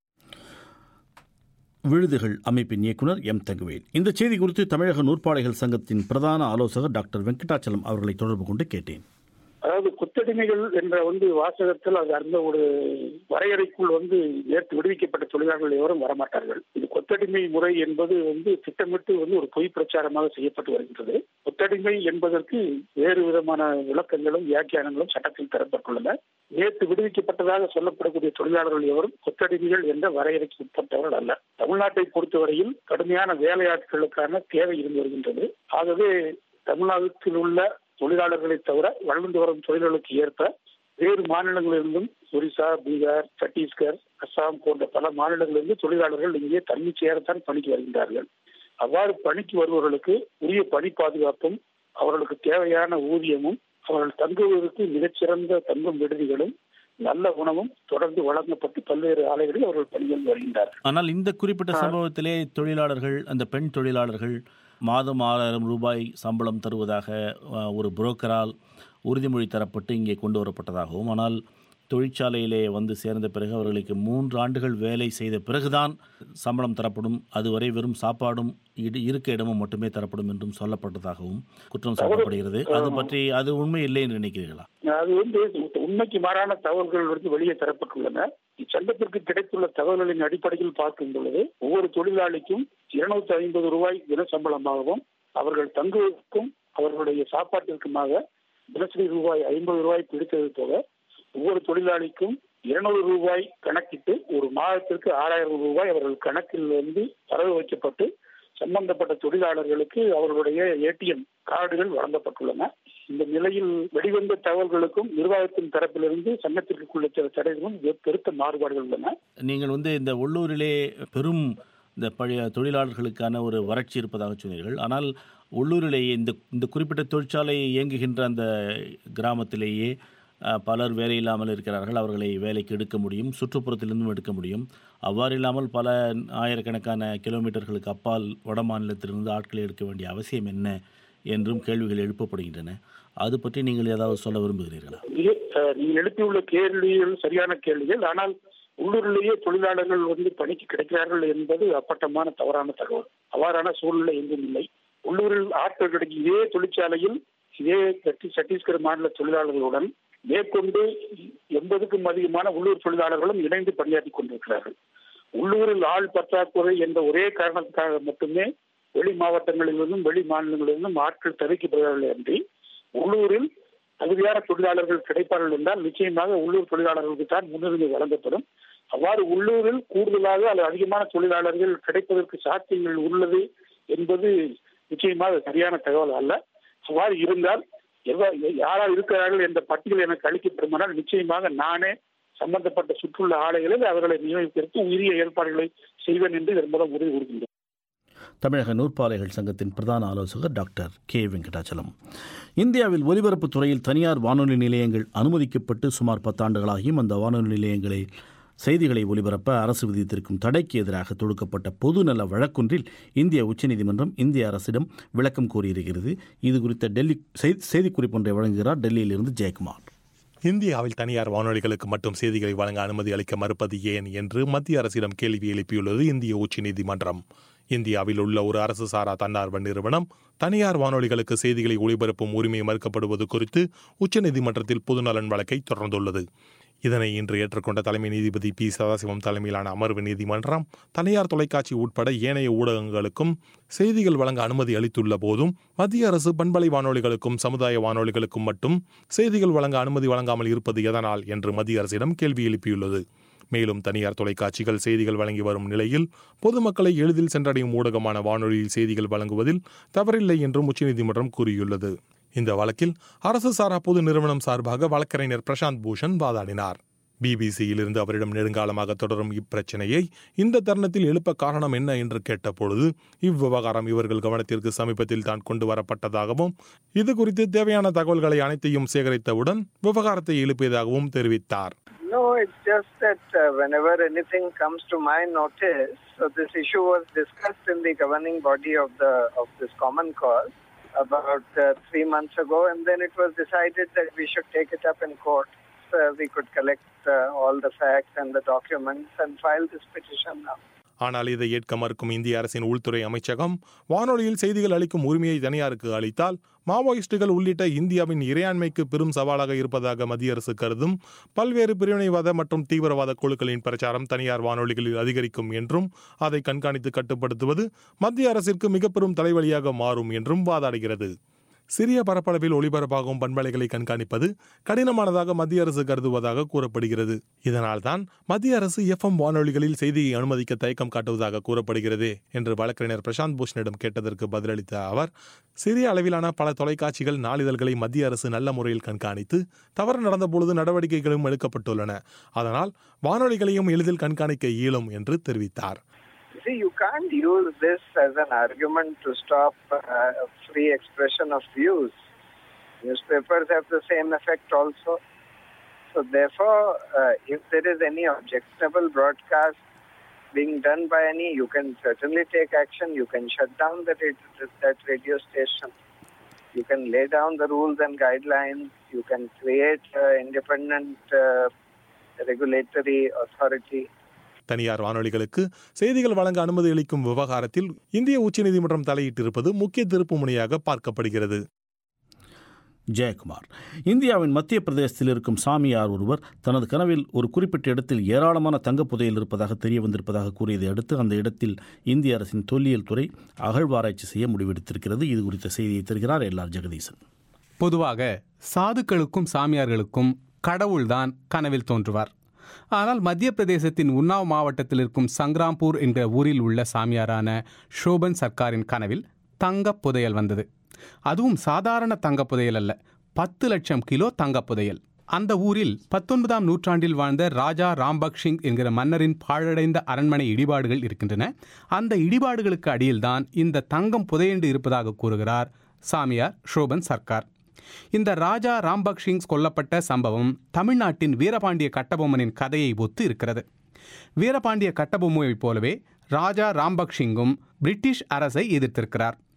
விழுதுகள் அமைப்பின் இயக்குனர் எம் தங்குவேல் இந்த செய்தி குறித்து தமிழக நூற்பாலைகள் சங்கத்தின் பிரதான ஆலோசகர் டாக்டர் வெங்கடாச்சலம் அவர்களை தொடர்பு கொண்டு கேட்டேன் அதாவது கொத்தடிமைகள் என்ற வந்து வாசகத்தில் அது அந்த ஒரு வரையறைக்குள் வந்து நேற்று விடுவிக்கப்பட்ட தொழிலாளர்கள் எவரும் வரமாட்டார்கள் இது கொத்தடிமை முறை என்பது வந்து திட்டமிட்டு வந்து ஒரு பொய் பிரச்சாரமாக செய்யப்பட்டு வருகின்றது கொத்தடிமை என்பதற்கு வேறு விதமான விளக்கங்களும் வியாக்கியானங்களும் சட்டத்தில் தரப்பட்டுள்ளன நேற்று விடுவிக்கப்பட்டதாக சொல்லப்படக்கூடிய தொழிலாளர்கள் எவரும் கொத்தடிமைகள் என்ற வரையறைக்கு உட்பட்டவர்கள் அல்ல தமிழ்நாட்டை பொறுத்தவரையில் கடுமையான வேலையாட்களுக்கான தேவை இருந்து வருகின்றது ஆகவே தமிழ்நாட்டில் உள்ள தொழிலாளர்களை தவிர வளர்ந்து வரும் தொழில்களுக்கு ஏற்ப வேறு மாநிலங்களிலிருந்தும் ஒரிசா பீகார் சத்தீஸ்கர் அஸ்ஸாம் போன்ற பல மாநிலங்களிலிருந்து தொழிலாளர்கள் இங்கே தன்னிச்சையாகத்தான் பணிக்கு வருகின்றார்கள் அவ்வாறு பணிக்கு வருபவர்களுக்கு உரிய பணி பாதுகாப்பும் அவர்களுக்கு தேவையான ஊதியமும் அவர்கள் தங்குவதற்கு மிகச்சிறந்த தங்கும் விடுதிகளும் நல்ல உணவும் தொடர்ந்து வழங்கப்பட்டு பல்வேறு ஆலைகளில் அவர்கள் பணிகள் வருகின்றார்கள் ஆனால் இந்த குறிப்பிட்ட சம்பவத்திலே தொழிலாளர்கள் அந்த பெண் தொழிலாளர்கள் மாதம் ஆறாயிரம் ரூபாய் சம்பளம் தருவதாக அஹ், ஒரு புரோக்கரால் உறுதிமொழி தரப்பட்டு இங்கே கொண்டு வரப்பட்டதாகவும் ஆனால் தொழிற்சாலையிலே வந்து சேர்ந்த பிறகு அவர்களுக்கு மூன்று ஆண்டுகள் வேலை செய்த பிறகுதான் சம்பளம் தரப்படும் அதுவரை வெறும் சாப்பாடும் இடு இருக்க இடமும் மட்டுமே தரப்படும் என்றும் சொல்லப்பட்டதாகவும் குற்றம் சாட்டப்படுகிறது அது பற்றி அது உண்மை இல்லை என்று நினைக்கிறீர்களா அது வந்து உண்மைக்கு மாறான தகவல்கள் வந்து வெளியே தரப்பட்டுள்ளன இச்சங்கத்திற்கு கிடைத்துள்ள தகவல்களின் அடிப்படையில் பார்க்கும் பொழுது ஒவ்வொரு தொழிலாளிக்கும் இருநூத்தி ஐம்பது ரூபாய் தின சம்பளமாகவும் அவர்கள் தங்குவதற்கும் அவர்களுடைய சாப்பாட்டிற்குமாக தினசரி ரூபாய் ஐம்பது ரூபாய் பிடித்தது போக ஒவ்வொரு தொழிலாளிக்கும் இருநூறு ரூபாய் கணக்கிட்டு ஒரு மாதத்திற்கு ஆறாயிரம் ரூபாய் அவர்கள் கணக்கில் வந்து வரவு வைக்கப்பட்டு சம்பந்தப்பட்ட தொழிலாளர்களுக்கு அவர்களுடைய ஏடிஎம் கார்டுகள் வழங்கப்பட்டுள்ளன இந்த நிலையில் வெளிவந்த தகவல்களுக்கும் நிர்வாகத்தின் தரப்பிலிருந்து சங்கத்திற்குள்ள சில தடைகளும் பெருத்த மாறுபாடுகள் உள்ளன நீங்கள் வந்து இந்த உள்ளூரிலே பெரும் இந்த பழைய தொழிலாளர்களுக்கான ஒரு வறட்சி இருப்பதாக சொன்னீர்கள் ஆனால் உள்ளூரிலேயே இந்த இந்த குறிப்பிட்ட தொழிற்சாலை இயங்குகின்ற அந்த கிராமத்திலேயே அஹ், பலர் வேலை இல்லாமல் இருக்கிறார்கள் அவர்களை வேலைக்கு எடுக்க முடியும் சுற்றுப்புறத்திலிருந்தும் எடுக்க முடியும் அவ்வாறு இல்லாமல் பல ஆயிரக்கணக்கான கிலோமீட்டர்களுக்கு அப்பால் வட மாநிலத்திலிருந்து ஆட்களை எடுக்க வேண்டிய அவசியம் என்ன என்றும் கேள்விகள் எழுப்பப்படுகின்றன அது பற்றி நீங்கள் ஏதாவது சொல்ல விரும்புகிறீர்களா இது, அஹ், நீங்கள் எழுப்பியுள்ள கேள்விகள் சரியான கேள்விகள் ஆனால் உள்ளூரிலேயே தொழிலாளர்கள் வந்து பணிக்கு கிடைக்கிறார்கள் என்பது அப்பட்டமான தவறான தகவல் அவ்வாறான சூழ்நிலை எங்கும் இல்லை உள்ளூரில் ஆட்கள் கிடைக்கும் இதே தொழிற்சாலையில் இதே சத்தி- சத்தீஸ்கர் மாநில தொழிலாளர்களுடன் மேற்கொண்டு எண்பதுக்கும் அதிகமான உள்ளூர் தொழிலாளர்களும் இணைந்து பணியாற்றி கொண்டிருக்கிறார்கள் உள்ளூரில் ஆள் பற்றாக்குறை என்ற ஒரே காரணத்துக்காக மட்டுமே வெளி மாவட்டங்களிலிருந்தும் வெளி மாநிலங்களிலிருந்தும் ஆட்கள் தவிக்கப்படுகிறார்கள் அன்றி உள்ளூரில் தகுதியான தொழிலாளர்கள் கிடைப்பார்கள் என்றால் நிச்சயமாக உள்ளூர் தொழிலாளர்களுக்கு தான் முன்னுரிமை வழங்கப்படும் அவ்வாறு உள்ளூரில் கூடுதலாக அல்லது அதிகமான தொழிலாளர்கள் கிடைப்பதற்கு சாத்தியங்கள் உள்ளது என்பது நிச்சயமாக சரியான தகவல் அல்ல அவ்வாறு இருந்தால் எவ்வ- யாரால் இருக்கிறார்கள் என்ற பட்டியல் எனக்கு அளிக்கப்படுமானால் நிச்சயமாக நானே சம்பந்தப்பட்ட சுற்றுலா ஆலைகளில் அவர்களை நியமிப்பதற்கு உரிய ஏற்பாடுகளை செய்வேன் என்று இதன் மூலம் உறுதி கூறுகின்றேன் தமிழக நூற்பாலைகள் சங்கத்தின் பிரதான ஆலோசகர் டாக்டர் கே வெங்கடாச்சலம் இந்தியாவில் ஒலிபரப்புத் துறையில் தனியார் வானொலி நிலையங்கள் அனுமதிக்கப்பட்டு சுமார் பத்தாண்டுகளாகியும் அந்த வானொலி நிலையங்களை செய்திகளை ஒலிபரப்ப அரசு விதித்திருக்கும் தடைக்கு எதிராக தொடுக்கப்பட்ட பொதுநல வழக்கொன்றில் இந்திய உச்சநீதிமன்றம் இந்திய அரசிடம் விளக்கம் கோரியிருக்கிறது இது குறித்த டெல்லி செய்தி- செய்திக்குறிப்பு ஒன்றை வழங்குகிறார் டெல்லியிலிருந்து ஜெயக்குமார் இந்தியாவில் தனியார் வானொலிகளுக்கு மட்டும் செய்திகளை வழங்க அனுமதி அளிக்க மறுப்பது ஏன் என்று மத்திய அரசிடம் கேள்வி எழுப்பியுள்ளது இந்திய உச்சநீதிமன்றம் இந்தியாவில் உள்ள ஒரு அரசு சாரா தன்னார்வ நிறுவனம் தனியார் வானொலிகளுக்கு செய்திகளை ஒளிபரப்பும் உரிமை மறுக்கப்படுவது குறித்து உச்சநீதிமன்றத்தில் பொதுநலன் வழக்கை தொடர்ந்துள்ளது இதனை இன்று ஏற்றுக்கொண்ட தலைமை நீதிபதி பி சதாசிவம் தலைமையிலான அமர்வு நீதிமன்றம் தனியார் தொலைக்காட்சி உட்பட ஏனைய ஊடகங்களுக்கும் செய்திகள் வழங்க அனுமதி அளித்துள்ள போதும் மத்திய அரசு பண்பலை வானொலிகளுக்கும் சமுதாய வானொலிகளுக்கும் மட்டும் செய்திகள் வழங்க அனுமதி வழங்காமல் இருப்பது எதனால் என்று மத்திய அரசிடம் கேள்வி எழுப்பியுள்ளது மேலும் தனியார் தொலைக்காட்சிகள் செய்திகள் வழங்கி வரும் நிலையில் பொதுமக்களை எளிதில் சென்றடையும் ஊடகமான வானொலியில் செய்திகள் வழங்குவதில் தவறில்லை என்றும் உச்சநீதிமன்றம் கூறியுள்ளது இந்த வழக்கில் அரசு சாரா பொது நிறுவனம் சார்பாக வழக்கறிஞர் பிரசாந்த் பூஷன் வாதாடினார் பிபிசியிலிருந்து அவரிடம் நெடுங்காலமாக தொடரும் இப்பிரச்சனையை இந்த தருணத்தில் எழுப்ப காரணம் என்ன என்று கேட்டபொழுது இவ்விவகாரம் இவர்கள் கவனத்திற்கு சமீபத்தில் தான் கொண்டு வரப்பட்டதாகவும் இது குறித்து தேவையான தகவல்களை அனைத்தையும் சேகரித்தவுடன் விவகாரத்தை எழுப்பியதாகவும் தெரிவித்தார் No, it's just that uh, whenever anything comes to my notice, so this issue was discussed in the governing body of the of this common cause about uh, three months ago, and then it was decided that we should take it up in court. So we could collect uh, all the facts and the documents and file this petition now. ஆனால் இதை ஏற்க மறுக்கும் இந்திய அரசின் உள்துறை அமைச்சகம் வானொலியில் செய்திகள் அளிக்கும் உரிமையை தனியாருக்கு அளித்தால் மாவோயிஸ்டுகள் உள்ளிட்ட இந்தியாவின் இறையாண்மைக்கு பெரும் சவாலாக இருப்பதாக மத்திய அரசு கருதும் பல்வேறு பிரிவினைவாத மற்றும் தீவிரவாத குழுக்களின் பிரச்சாரம் தனியார் வானொலிகளில் அதிகரிக்கும் என்றும் அதை கண்காணித்து கட்டுப்படுத்துவது மத்திய அரசிற்கு மிக பெரும் தலைவலியாக மாறும் என்றும் வாதாடுகிறது சிறிய பரப்பளவில் ஒளிபரப்பாகும் பண்பலைகளை கண்காணிப்பது கடினமானதாக மத்திய அரசு கருதுவதாக கூறப்படுகிறது இதனால்தான் மத்திய அரசு எஃப்எம் வானொலிகளில் செய்தியை அனுமதிக்க தயக்கம் காட்டுவதாக கூறப்படுகிறது என்று வழக்கறிஞர் பிரசாந்த் பூஷனிடம் கேட்டதற்கு பதிலளித்த அவர் சிறிய அளவிலான பல தொலைக்காட்சிகள் நாளிதழ்களை மத்திய அரசு நல்ல முறையில் கண்காணித்து தவறு நடந்த பொழுது நடவடிக்கைகளும் எடுக்கப்பட்டுள்ளன அதனால் வானொலிகளையும் எளிதில் கண்காணிக்க இயலும் என்று தெரிவித்தார் See, you can't use this as an argument to stop uh, free expression of views. Newspapers have the same effect also. So, therefore, uh, if there is any objectionable broadcast being done by any, you can certainly take action. You can shut down that, that radio station. You can lay down the rules and guidelines. You can create uh, independent uh, regulatory authority. தனியார் வானொலிகளுக்கு செய்திகள் வழங்க அனுமதி அளிக்கும் விவகாரத்தில் இந்திய உச்சநீதிமன்றம் தலையிட்டிருப்பது முக்கிய திருப்பு முனையாக பார்க்கப்படுகிறது ஜெயக்குமார் இந்தியாவின் மத்திய பிரதேசத்தில் இருக்கும் சாமியார் ஒருவர் தனது கனவில் ஒரு குறிப்பிட்ட இடத்தில் ஏராளமான தங்கப் புதையல் இருப்பதாக தெரிய வந்திருப்பதாக கூறியதை அடுத்து அந்த இடத்தில் இந்திய அரசின் தொல்லியல் துறை அகழ்வாராய்ச்சி செய்ய முடிவெடுத்திருக்கிறது இது குறித்த செய்தியை தருகிறார் எல் ஆர் ஜெகதீசன் பொதுவாக சாதுக்களுக்கும் சாமியார்களுக்கும் கடவுள்தான் கனவில் தோன்றுவார் ஆனால் மத்திய பிரதேசத்தின் உன்னாவ் மாவட்டத்தில் இருக்கும் சங்கிராம்பூர் என்ற ஊரில் உள்ள சாமியாரான ஷோபன் சர்க்காரின் கனவில் தங்கப் புதையல் வந்தது அதுவும் சாதாரண தங்கப் புதையல் அல்ல பத்து லட்சம் கிலோ தங்கப் புதையல் அந்த ஊரில் பத்தொன்பதாம் நூற்றாண்டில் வாழ்ந்த ராஜா ராம்பக் சிங் என்கிற மன்னரின் பாழடைந்த அரண்மனை இடிபாடுகள் இருக்கின்றன அந்த இடிபாடுகளுக்கு அடியில்தான் இந்த தங்கம் புதையண்டு இருப்பதாக கூறுகிறார் சாமியார் ஷோபன் சர்க்கார் இந்த ராஜா ராம்பக் சிங் கொல்லப்பட்ட சம்பவம் தமிழ்நாட்டின் வீரபாண்டிய கட்டபொம்மனின் கதையை ஒத்து இருக்கிறது வீரபாண்டிய கட்டபொம்மையைப் போலவே ராஜா ராம்பக் சிங்கும் பிரிட்டிஷ் அரசை எதிர்த்திருக்கிறார்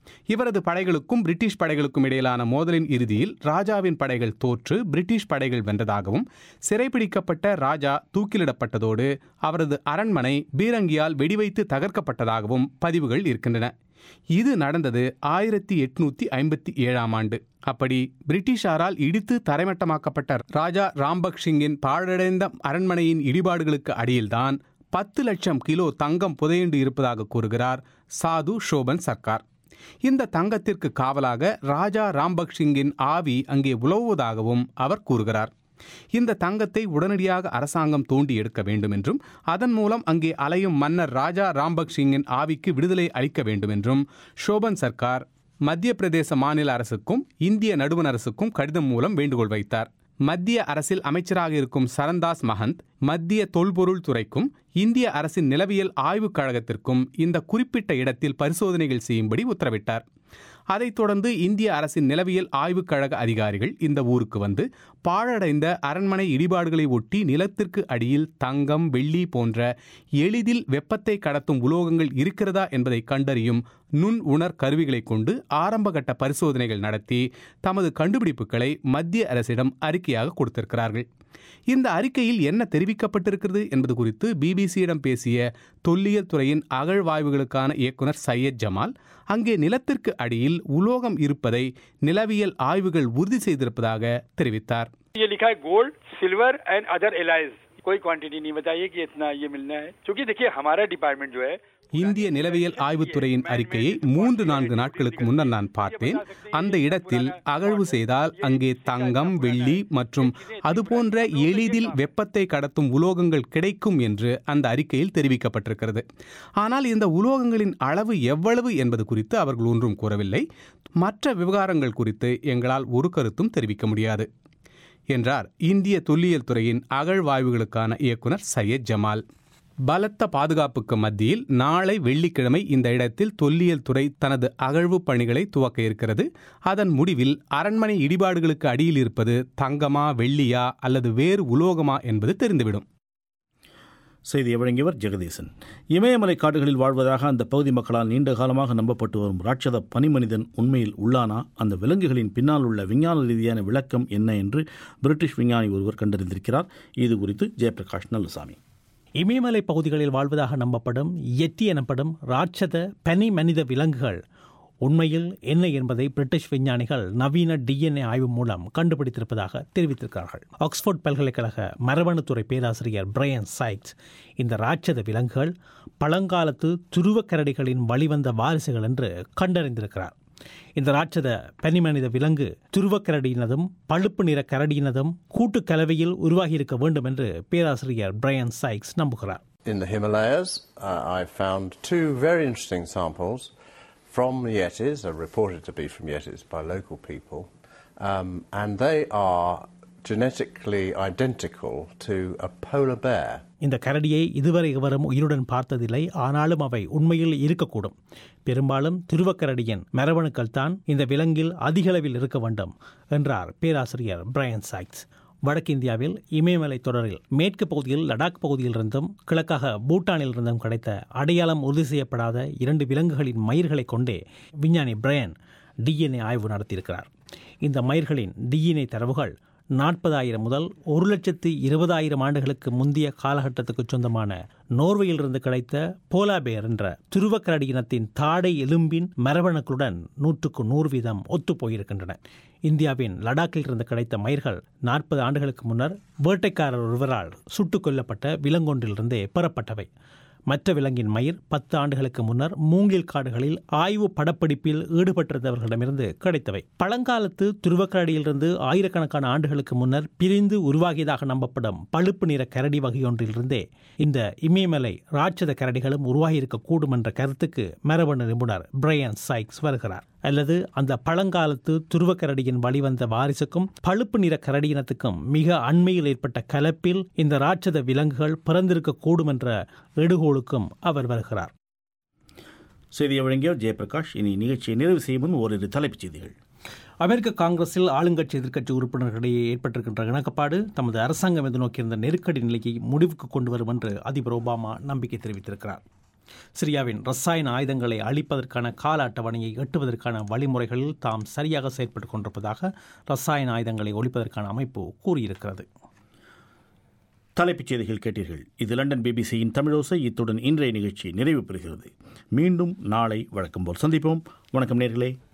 இவரது படைகளுக்கும் பிரிட்டிஷ் படைகளுக்கும் இடையிலான மோதலின் இறுதியில் ராஜாவின் படைகள் தோற்று பிரிட்டிஷ் படைகள் வென்றதாகவும் சிறைபிடிக்கப்பட்ட ராஜா தூக்கிலிடப்பட்டதோடு அவரது அரண்மனை பீரங்கியால் வெடிவைத்து தகர்க்கப்பட்டதாகவும் பதிவுகள் இருக்கின்றன இது நடந்தது ஆயிரத்தி எட்நூத்தி ஐம்பத்தி ஏழாம் ஆண்டு அப்படி பிரிட்டிஷாரால் இடித்து தரைமட்டமாக்கப்பட்ட ராஜா ராம்பக் சிங்கின் பாழடைந்த அரண்மனையின் இடிபாடுகளுக்கு அடியில்தான் பத்து லட்சம் கிலோ தங்கம் புதையுண்டு இருப்பதாக கூறுகிறார் சாது ஷோபன் சர்க்கார் இந்த தங்கத்திற்கு காவலாக ராஜா ராம்பக் சிங்கின் ஆவி அங்கே உலவுவதாகவும் அவர் கூறுகிறார் இந்த தங்கத்தை உடனடியாக அரசாங்கம் தோண்டி எடுக்க வேண்டும் என்றும் அதன் மூலம் அங்கே அலையும் மன்னர் ராஜா ராம்பக் சிங்கின் ஆவிக்கு விடுதலை அளிக்க வேண்டும் என்றும் ஷோபன் சர்க்கார் மத்திய பிரதேச மாநில அரசுக்கும் இந்திய நடுவண் அரசுக்கும் கடிதம் மூலம் வேண்டுகோள் வைத்தார் மத்திய அரசில் அமைச்சராக இருக்கும் சரந்தாஸ் மஹந்த் மத்திய தொல்பொருள் துறைக்கும் இந்திய அரசின் நிலவியல் ஆய்வுக் கழகத்திற்கும் இந்த குறிப்பிட்ட இடத்தில் பரிசோதனைகள் செய்யும்படி உத்தரவிட்டார் அதைத் தொடர்ந்து இந்திய அரசின் நிலவியல் ஆய்வுக் கழக அதிகாரிகள் இந்த ஊருக்கு வந்து பாழடைந்த அரண்மனை இடிபாடுகளை ஒட்டி நிலத்திற்கு அடியில் தங்கம் வெள்ளி போன்ற எளிதில் வெப்பத்தை கடத்தும் உலோகங்கள் இருக்கிறதா என்பதை கண்டறியும் நுண் உணர் கருவிகளை கொண்டு ஆரம்பகட்ட பரிசோதனைகள் நடத்தி தமது கண்டுபிடிப்புகளை மத்திய அரசிடம் அறிக்கையாக கொடுத்திருக்கிறார்கள் இந்த அறிக்கையில் என்ன தெரிவிக்கப்பட்டிருக்கிறது என்பது குறித்து பிபிசியிடம் பேசிய தொல்லியல் துறையின் அகழ்வாய்வுகளுக்கான இயக்குனர் சையத் ஜமால் அங்கே நிலத்திற்கு அடியில் உலோகம் இருப்பதை நிலவியல் ஆய்வுகள் உறுதி செய்திருப்பதாக தெரிவித்தார் ये लिखा है gold silver and other alloys कोई क्वांटिटी नहीं बताइए कि इतना ये मिलना है क्योंकि देखिए हमारा डिपार्टमेंट जो है இந்திய நிலவியல் ஆய்வுத்துறையின் அறிக்கையை மூன்று நான்கு நாட்களுக்கு முன்னர் நான் பார்த்தேன் அந்த இடத்தில் அகழ்வு செய்தால் அங்கே தங்கம் வெள்ளி மற்றும் அதுபோன்ற எளிதில் வெப்பத்தை கடத்தும் உலோகங்கள் கிடைக்கும் என்று அந்த அறிக்கையில் தெரிவிக்கப்பட்டிருக்கிறது ஆனால் இந்த உலோகங்களின் அளவு எவ்வளவு என்பது குறித்து அவர்கள் ஒன்றும் கூறவில்லை மற்ற விவகாரங்கள் குறித்து எங்களால் ஒரு கருத்தும் தெரிவிக்க முடியாது என்றார் இந்திய தொல்லியல் துறையின் அகழ்வாய்வுகளுக்கான இயக்குனர் சையத் ஜமால் பலத்த பாதுகாப்புக்கு மத்தியில் நாளை வெள்ளிக்கிழமை இந்த இடத்தில் தொல்லியல் துறை தனது அகழ்வு பணிகளை துவக்க இருக்கிறது அதன் முடிவில் அரண்மனை இடிபாடுகளுக்கு அடியில் இருப்பது தங்கமா வெள்ளியா அல்லது வேறு உலோகமா என்பது தெரிந்துவிடும் செய்தியை வழங்கியவர் ஜெகதீசன் இமயமலை காடுகளில் வாழ்வதாக அந்த பகுதி மக்களால் நீண்ட காலமாக நம்பப்பட்டு வரும் ராட்சத பனிமனிதன் உண்மையில் உள்ளானா அந்த விலங்குகளின் பின்னால் உள்ள விஞ்ஞான ரீதியான விளக்கம் என்ன என்று பிரிட்டிஷ் விஞ்ஞானி ஒருவர் கண்டறிந்திருக்கிறார் இது குறித்து ஜெயபிரகாஷ் நல்லுசாமி இமயமலை பகுதிகளில் வாழ்வதாக நம்பப்படும் எட்டி எனப்படும் ராட்சத பனி மனித விலங்குகள் உண்மையில் என்ன என்பதை பிரிட்டிஷ் விஞ்ஞானிகள் நவீன டிஎன்ஏ ஆய்வு மூலம் கண்டுபிடித்திருப்பதாக தெரிவித்திருக்கிறார்கள் ஆக்ஸ்போர்ட் பல்கலைக்கழக மரபணுத்துறை பேராசிரியர் பிரையன் சைக்ஸ் இந்த ராட்சத விலங்குகள் பழங்காலத்து துருவக்கரடிகளின் வழிவந்த வாரிசுகள் என்று கண்டறிந்திருக்கிறார் இந்த ராட்சத பனிமனித விலங்கு துருவக்கரடியினதும் பழுப்பு நிற கரடியினதும் கூட்டு கலவையில் உருவாகியிருக்க வேண்டும் என்று பேராசிரியர் பிரையன் சைக்ஸ் நம்புகிறார் In the Himalayas, uh, I found two very interesting samples from Yetis, are reported to be from Yetis by local people, um, and they are genetically identical to a polar bear. இந்த கரடியை இதுவரை எவரும் உயிருடன் பார்த்ததில்லை ஆனாலும் அவை உண்மையில் இருக்கக்கூடும் பெரும்பாலும் துருவக்கரடியின் மரபணுக்கள் தான் இந்த விலங்கில் அதிகளவில் இருக்க வேண்டும் என்றார் பேராசிரியர் பிரையன் சாக்ஸ் வடக்கிந்தியாவில் இமயமலை தொடரில் மேற்கு பகுதியில் லடாக் பகுதியிலிருந்தும் கிழக்காக பூட்டானில் இருந்தும் கிடைத்த அடையாளம் உறுதி செய்யப்படாத இரண்டு விலங்குகளின் மயிர்களை கொண்டே விஞ்ஞானி பிரையன் டிஎன்ஏ ஆய்வு நடத்தியிருக்கிறார் இந்த மயிர்களின் டிஎன்ஏ தரவுகள் நாற்பதாயிரம் முதல் ஒரு லட்சத்து இருபதாயிரம் ஆண்டுகளுக்கு முந்தைய காலகட்டத்துக்கு சொந்தமான நோர்வேயிலிருந்து கிடைத்த போலாபேர் என்ற துருவக்கரடி இனத்தின் தாடை எலும்பின் மரபணுக்களுடன் நூற்றுக்கு நூறு வீதம் ஒத்துப் போயிருக்கின்றன இந்தியாவின் லடாக்கில் இருந்து கிடைத்த மயிர்கள் நாற்பது ஆண்டுகளுக்கு முன்னர் வேட்டைக்காரர் ஒருவரால் சுட்டுக் கொல்லப்பட்ட விலங்கொன்றிலிருந்தே பெறப்பட்டவை மற்ற விலங்கின் மயிர் பத்து ஆண்டுகளுக்கு முன்னர் மூங்கில் காடுகளில் ஆய்வு படப்பிடிப்பில் ஈடுபட்டிருந்தவர்களிடமிருந்து கிடைத்தவை பழங்காலத்து துருவக்கரடியிலிருந்து ஆயிரக்கணக்கான ஆண்டுகளுக்கு முன்னர் பிரிந்து உருவாகியதாக நம்பப்படும் பழுப்பு நிற கரடி வகையொன்றிலிருந்தே இந்த இமயமலை ராட்சத கரடிகளும் உருவாகியிருக்கக்கூடும் என்ற கருத்துக்கு மரபணு நிபுணர் பிரையன் சைக்ஸ் வருகிறார் அல்லது அந்த பழங்காலத்து துருவக்கரடியின் வழிவந்த வாரிசுக்கும் பழுப்பு நிற கரடியினத்துக்கும் மிக அண்மையில் ஏற்பட்ட கலப்பில் இந்த ராட்சத விலங்குகள் பிறந்திருக்க கூடும் என்ற எடுகோளுக்கும் அவர் வருகிறார் செய்தியை வழங்கியவர் ஜெயபிரகாஷ் இனி நிகழ்ச்சியை நிறைவு செய்யும் முன் ஓரிரு தலைப்புச் செய்திகள் அமெரிக்க காங்கிரஸில் ஆளுங்கட்சி எதிர்க்கட்சி உறுப்பினர்களிடையே ஏற்பட்டிருக்கின்ற இணக்கப்பாடு தமது அரசாங்கம் எதிர்நோக்கியிருந்த நெருக்கடி நிலையை முடிவுக்கு கொண்டு வரும் என்று அதிபர் ஒபாமா நம்பிக்கை தெரிவித்திருக்கிறார் சிரியாவின் ரசாயன ஆயுதங்களை அழிப்பதற்கான கால அட்டவணையை எட்டுவதற்கான வழிமுறைகளில் தாம் சரியாக செயல்பட்டுக் கொண்டிருப்பதாக ரசாயன ஆயுதங்களை ஒழிப்பதற்கான அமைப்பு கூறியிருக்கிறது தலைப்புச் செய்திகள் கேட்டீர்கள் இது லண்டன் பிபிசியின் தமிழோசை இத்துடன் இன்றைய நிகழ்ச்சி நிறைவு பெறுகிறது மீண்டும் நாளை வழக்கம் போல் சந்திப்போம் வணக்கம் நேர்களே